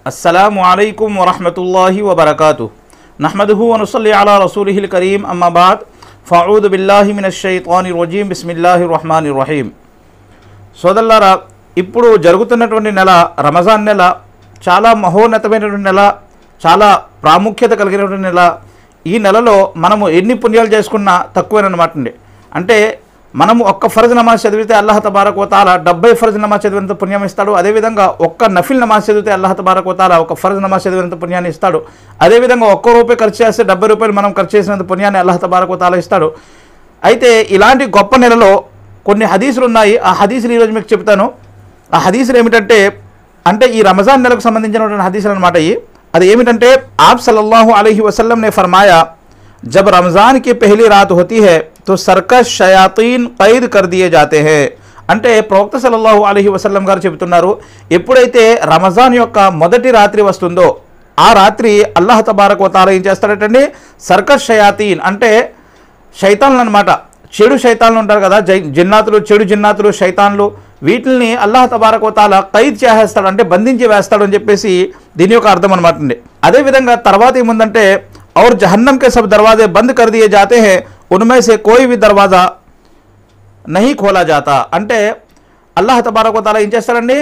అస్సలాము అలైకుం వరహమతుల్లాహి వబర్కాతు నహ్మదుహు వనుసల్లి అలా రసూలిహిల్ కరీం అమ్మాబాద్ ఫౌద్ బిల్లాహి మినష్ షైతాని రజీం బిస్మిల్లాహి రహమాని రహీం సోదల్లారా ఇప్పుడు జరుగుతున్నటువంటి నెల రమజాన్ నెల చాలా మహోన్నతమైనటువంటి నెల చాలా ప్రాముఖ్యత కలిగినటువంటి నెల ఈ నెలలో మనము ఎన్ని పుణ్యాలు చేసుకున్నా తక్కువేనమాట అండి అంటే మనము ఒక్క ఫర్జ్ నమాజ్ చదివితే అల్లాహ తబారక్ వతాల డెబ్బై ఫర్జ్ నమాజ్ చదివినంత పుణ్యం ఇస్తాడు అదేవిధంగా ఒక్క నఫిల్ నమాజ్ చదివితే అల్లాహ తబారక్ వతాల ఒక ఫర్జ్ నమాజ్ చదివినంత పుణ్యాన్ని ఇస్తాడు అదేవిధంగా ఒక్క రూపాయి ఖర్చు చేస్తే డెబ్బై రూపాయలు మనం ఖర్చు చేసినంత పుణ్యాన్ని అల్లాహ తబారక్ వతాల ఇస్తాడు అయితే ఇలాంటి గొప్ప నెలలో కొన్ని హదీసులు ఉన్నాయి ఆ హదీసులు ఈరోజు మీకు చెప్తాను ఆ హదీసులు ఏమిటంటే అంటే ఈ రంజాన్ నెలకు సంబంధించినటువంటి హదీసులు అనమాట ఇవి అది ఏమిటంటే आप सल्लल्लाहु अलैहि वसल्लम ने फरमाया जब रमज़ान की पहली रात होती है तो सर्कस शयातीन कैद कर दिए जाते हैं అంటే ప్రవక్త సల్లల్లాహు అలైహి వసల్లం గారు చెబుతున్నారు ఎప్పుడైతే రమజాన్ యొక్క మొదటి రాత్రి వస్తుందో ఆ రాత్రి అల్లాహ్ తబారక్ వతాల ఏం చేస్తాడటండి సర్కస్ షయాతీన్ అంటే శైతాన్లు అనమాట చెడు శైతాన్లు ఉంటారు కదా జై జిన్నాతులు చెడు జిన్నాతులు శైతాన్లు వీటిని అల్లాహ్ తబారక్ వతాల ఖైద్ చేసేస్తాడు అంటే బంధించి వేస్తాడు అని చెప్పేసి దీని యొక్క అర్థం అనమాట అండి అదేవిధంగా తర్వాత ఏముందంటే और जहन्नम के सब दरवाजे बंद कर दिए जाते हैं उनमें से कोई भी दरवाज़ा नहीं खोला जाता అంటే అల్లాహ్ తబారక్ వతాల ఏం చేస్తారండి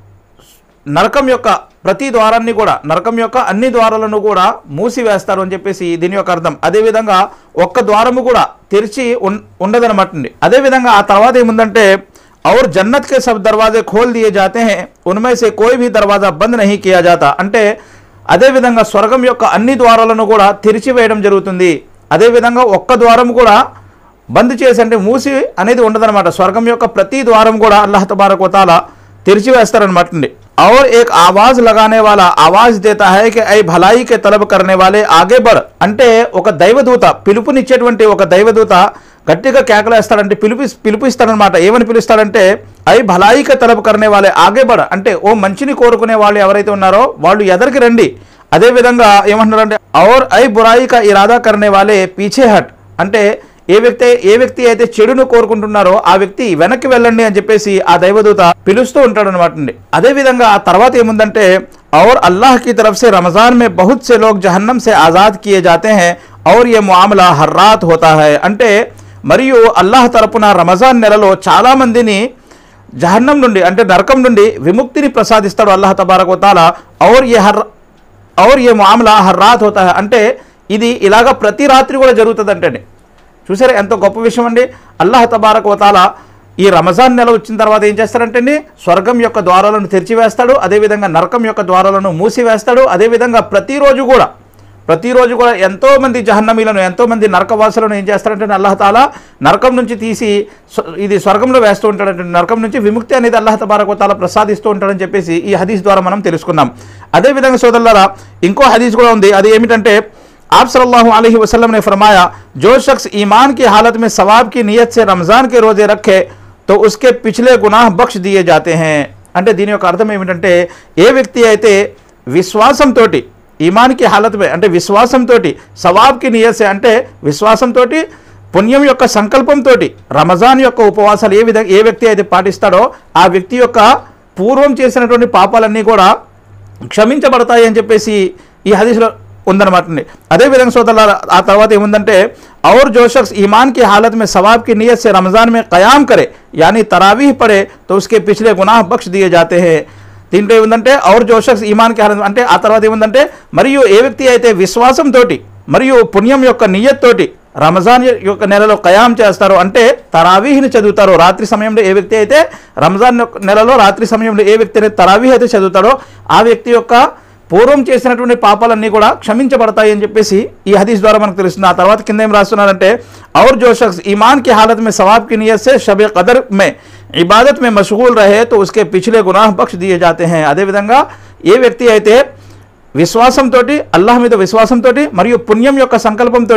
నరకం యొక్క ప్రతి ద్వారాన్ని కూడా నరకం యొక్క అన్ని ద్వారాలను కూడా మూసివేస్తారు అని చెప్పేసి దీని యొక్క అర్థం అదేవిధంగా ఒక్క ద్వారము కూడా తెరిచి ఉన్ ఉండదనమాట అండి అదేవిధంగా ఆ తర్వాత ఏముందంటే और जन्नत के सब दरवाजे खोल दिए जाते हैं उनमें से कोई भी दरवाज़ा बंद नहीं किया जाता అంటే అదేవిధంగా స్వర్గం యొక్క అన్ని ద్వారాలను కూడా తెరిచివేయడం జరుగుతుంది అదేవిధంగా ఒక్క ద్వారం కూడా బంద్ చేసి అంటే మూసి అనేది ఉండదన్నమాట స్వర్గం యొక్క ప్రతి ద్వారం కూడా అల్లాహ్ తబారక్ వతాల తెరిచివేస్తారనమాట అండి और एक आवाज लगाने वाला आवाज देता है कि ఐ భలాయి కే తలబ్ करने वाले आगे बढ़ అంటే ఒక దైవదూత పిలుపునిచ్చేటువంటి ఒక దైవదూత గట్టిగా కేకలేస్తాడంటే పిలుపు పిలుపు ఇస్తాడనమాట ఏమని పిలుస్తాడంటే ఐ భలాయిక తలబ్ కరనే వాళ్ళే ఆగే బడ అంటే ఓ మంచిని కోరుకునే వాళ్ళు ఎవరైతే ఉన్నారో వాళ్ళు ఎదరికి రండి అదేవిధంగా ఏమంటున్నారంటే ఔర్ ఐ బురాయిక ఇరాదా కరనే వాళ్ళే పీछे హట్ అంటే ఏ వ్యక్తి ఏ వ్యక్తి అయితే చెడును కోరుకుంటున్నారో ఆ వ్యక్తి వెనక్కి వెళ్ళండి అని చెప్పేసి ఆ దైవదూత పిలుస్తూ ఉంటాడు అనమాట అండి అదేవిధంగా ఆ తర్వాత ఏముందంటే और अल्लाह की तरफ से रमज़ान में बहुत से लोग जहन्नम से आज़ाद किए जाते हैं और ये मामला हर रात होता है అంటే మరియు అల్లాహ్ తరపున రమజాన్ నెలలో చాలామందిని జహన్నం నుండి అంటే నరకం నుండి విముక్తిని ప్రసాదిస్తాడు అల్లాహ్ తబారక్ వతాల ఔర్ ఏ హర్ ఔర్ ఏ మామలా హర్ రాత్ హోతా హై. అంటే ఇది ఇలాగ ప్రతి రాత్రి కూడా జరుగుతుంది అంటే చూసారా ఎంత గొప్ప విషయం అండి అల్లాహ్ తబారక్ వతాల ఈ రమజాన్ నెల వచ్చిన తర్వాత ఏం చేస్తారంటే అండి స్వర్గం యొక్క ద్వారాలను తెరిచివేస్తాడు అదేవిధంగా నరకం యొక్క ద్వారాలను మూసివేస్తాడు అదేవిధంగా ప్రతిరోజు కూడా ప్రతిరోజు కూడా ఎంతోమంది జహన్నమీలను ఎంతోమంది నరకవాసులను ఏం చేస్తారంటే అల్లాహ్ తాలా నరకం నుంచి తీసి స్వ- ఇది స్వర్గంలో వేస్తూ ఉంటాడంటే నరకం నుంచి విముక్తి అనేది అల్లాహ్ తబారక తాలా ప్రసాదిస్తూ ఉంటాడని చెప్పేసి ఈ హదీస్ ద్వారా మనం తెలుసుకుందాం అదేవిధంగా సోదరులారా ఇంకో హదీస్ కూడా ఉంది అది ఏమిటంటే आप सल्लल्लाहु अलैहि वसल्लम ने फरमाया जो शख्स ईमान की हालत में सवाब की नीयत से रमज़ान के रोज़े रखे तो उसके पिछले गुनाह बख्श दिए जाते हैं అంటే దీని యొక్క అర్థం ఏమిటంటే ఏ వ్యక్తి అయితే విశ్వాసంతో ఈమాన్కి హాలత్మే అంటే విశ్వాసంతో సవాబ్కి నియసే అంటే విశ్వాసంతో పుణ్యం యొక్క సంకల్పంతో రమజాన్ యొక్క ఉపవాసాలు ఏ విధంగా ఏ వ్యక్తి అయితే పాటిస్తాడో ఆ వ్యక్తి యొక్క పూర్వం చేసినటువంటి పాపాలన్నీ కూడా క్షమించబడతాయి అని చెప్పేసి ఈ హదీస్లో ఉందన్నమాట అండి అదేవిధంగా సోదరులారా ఆ తర్వాత ఏముందంటే और जो शख्स ईमान की हालत में सवाब की नीयत से रमज़ान में क़याम करे यानी तरावीह पढ़े तो उसके पिछले गुनाह बख्श दिए जाते हैं దీంట్లో ఏముందంటే ఔర్ జో షఖ్స్ ఈమాన్కి హాలత్ అంటే ఆ తర్వాత ఏముందంటే మరియు ఏ వ్యక్తి అయితే విశ్వాసంతో మరియు పుణ్యం యొక్క నియత్తోటి రమజాన్ యొక్క నెలలో కయాం చేస్తారో అంటే తరావీహిని చదువుతారో రాత్రి సమయంలో ఏ వ్యక్తి అయితే రంజాన్ యొక్క నెలలో రాత్రి సమయంలో ఏ వ్యక్తి అయితే తరావీహ్ అయితే చదువుతాడో ఆ వ్యక్తి యొక్క పూర్వం చేసినటువంటి పాపాలన్నీ కూడా క్షమించబడతాయి అని చెప్పేసి ఈ హదీస్ ద్వారా మనకు తెలుస్తుంది ఆ తర్వాత కింద ఏం రాస్తున్నారంటే और जो शख्स ईमान की हालत में सवाब की नीयत से शब कदर में ఇబాదత్ మే మషగూల్ రహే తో ఉస్కే పిछले గునాహ్ బక్ష్ దియే జాతే హై అదేవిధంగా ఏ వ్యక్తి అయితే విశ్వాసంతో అల్లాహ్ మీద విశ్వాసంతో మరియు పుణ్యం యొక్క సంకల్పంతో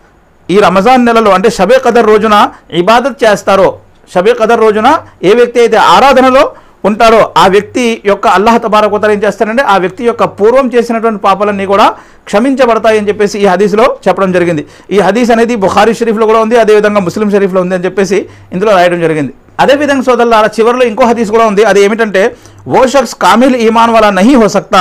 ఈ రమజాన్ నెలలో అంటే షబే కదర్ రోజున ఇబాదత్ చేస్తారో షబే కదర్ రోజున ఏ వ్యక్తి అయితే ఆరాధనలో ఉంటారో ఆ వ్యక్తి యొక్క అల్లాహ్ తబారకోతలు ఏం చేస్తారంటే ఆ వ్యక్తి యొక్క పూర్వం చేసినటువంటి పాపాలన్నీ కూడా క్షమించబడతాయి అని చెప్పేసి ఈ హదీస్లో చెప్పడం జరిగింది ఈ హదీస్ అనేది బుఖారీ షరీఫ్లో కూడా ఉంది అదేవిధంగా ముస్లిం షరీఫ్లో ఉంది అని చెప్పేసి ఇందులో రాయడం జరిగింది అదేవిధంగా సోదరుల చివరిలో ఇంకో హదీస్ కూడా ఉంది అది ఏమిటంటే ఓ షఖ్స్ కామిల్ ఈమాన్ వాలా నహీ హో సక్తా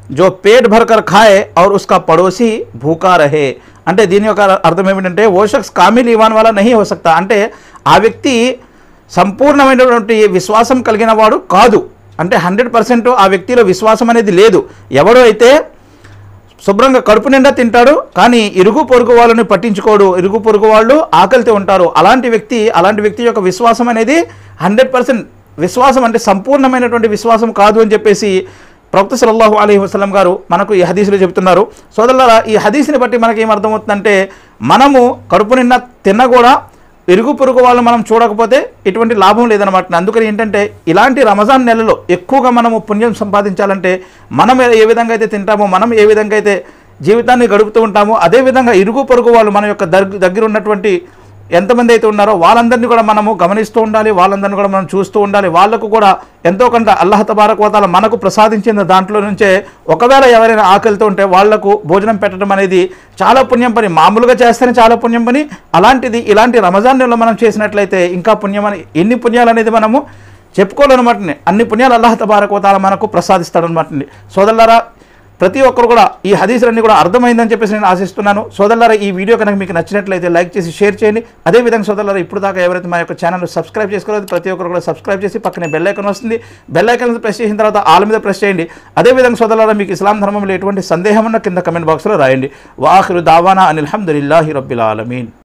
జో పేట్ భర్కర్ ఖాయే और उसका పడోసి భూకా రహే అంటే దీని యొక్క అర్థం ఏమిటంటే ఓ షఖ్స్ కామిల్ ఇవాన్ వల్ల నహీ హో సక్తా అంటే ఆ వ్యక్తి సంపూర్ణమైనటువంటి విశ్వాసం కలిగిన వాడు కాదు అంటే హండ్రెడ్ పర్సెంట్ ఆ వ్యక్తిలో విశ్వాసం అనేది లేదు ఎవడో అయితే శుభ్రంగా కడుపు నిండా తింటాడు కానీ ఇరుగు పొరుగు వాళ్ళని పట్టించుకోడు ఇరుగు పొరుగు వాళ్ళు ఆకలితో ఉంటారు అలాంటి వ్యక్తి అలాంటి వ్యక్తి యొక్క విశ్వాసం అనేది హండ్రెడ్ పర్సెంట్ విశ్వాసం అంటే సంపూర్ణమైనటువంటి విశ్వాసం కాదు అని చెప్పేసి ప్రవక్త సల్లల్లాహు అలైహి వసల్లం గారు మనకు ఈ హదీసులో చెబుతున్నారు సోదరులారా ఈ హదీస్ని బట్టి మనకి ఏం అర్థమవుతుందంటే మనము కడుపు నిండా తిన్నా కూడా ఇరుగు పొరుగు వాళ్ళు మనం చూడకపోతే ఎటువంటి లాభం లేదనమాట అందుకని ఏంటంటే ఇలాంటి రంజాన్ నెలలో ఎక్కువగా మనము పుణ్యం సంపాదించాలంటే మనం ఏ విధంగా అయితే తింటామో మనం ఏ విధంగా అయితే జీవితాన్ని గడుపుతూ ఉంటామో అదేవిధంగా ఇరుగు పొరుగు వాళ్ళు మన యొక్క దగ్గర దగ్గర ఉన్నటువంటి ఎంతమంది అయితే ఉన్నారో వాళ్ళందరినీ కూడా మనము గమనిస్తూ ఉండాలి వాళ్ళందరినీ కూడా మనం చూస్తూ ఉండాలి వాళ్ళకు కూడా ఎంతో కొంత అల్లాహ్ తబారక్ వతాల మనకు ప్రసాదించిన దాంట్లో నుంచే ఒకవేళ ఎవరైనా ఆకలితో ఉంటే వాళ్లకు భోజనం పెట్టడం అనేది చాలా పుణ్యం పని మామూలుగా చేస్తేనే చాలా పుణ్యం పని అలాంటిది ఇలాంటి రమజాన్ నెలలో మనం చేసినట్లయితే ఇంకా పుణ్యం అని ఎన్ని పుణ్యాలు అనేది మనము చెప్పుకోవాలన్నమాట అన్ని పుణ్యాలు అల్లాహ్ తబారక్ వతాల మనకు ప్రసాదిస్తాడనమాట సోదరులారా ప్రతి ఒక్కరు కూడా ఈ హదీసులన్నీ కూడా అర్థమైందని చెప్పేసి నేను ఆశిస్తున్నాను సోదరులారా ఈ వీడియో కనుక మీకు నచ్చినట్లయితే లైక్ చేసి షేర్ చేయండి అదేవిధంగా సోదరులారా ఇప్పుడు దాకా ఎవరైతే మా యొక్క ఛానల్ సబ్స్క్రైబ్ చేసుకోలేదు ప్రతి ఒక్కరు కూడా సబ్స్క్రైబ్ చేసి పక్కనే బెల్ ఐకాన్ వస్తుంది బెల్ ఐకాన్ ప్రెస్ చేసిన తర్వాత ఆల్ మీద ప్రెస్ చేయండి అదేవిధంగా సోదరులారా మీకు ఇస్లాం ధర్మంలో ఎటువంటి సందేహం ఉన్న కింద కమెంట్ బాక్స్లో రాయండి వాఖిరు దావానా అనిల్ హమ్దుల్లాహి రబ్బిల్ ఆలమీన్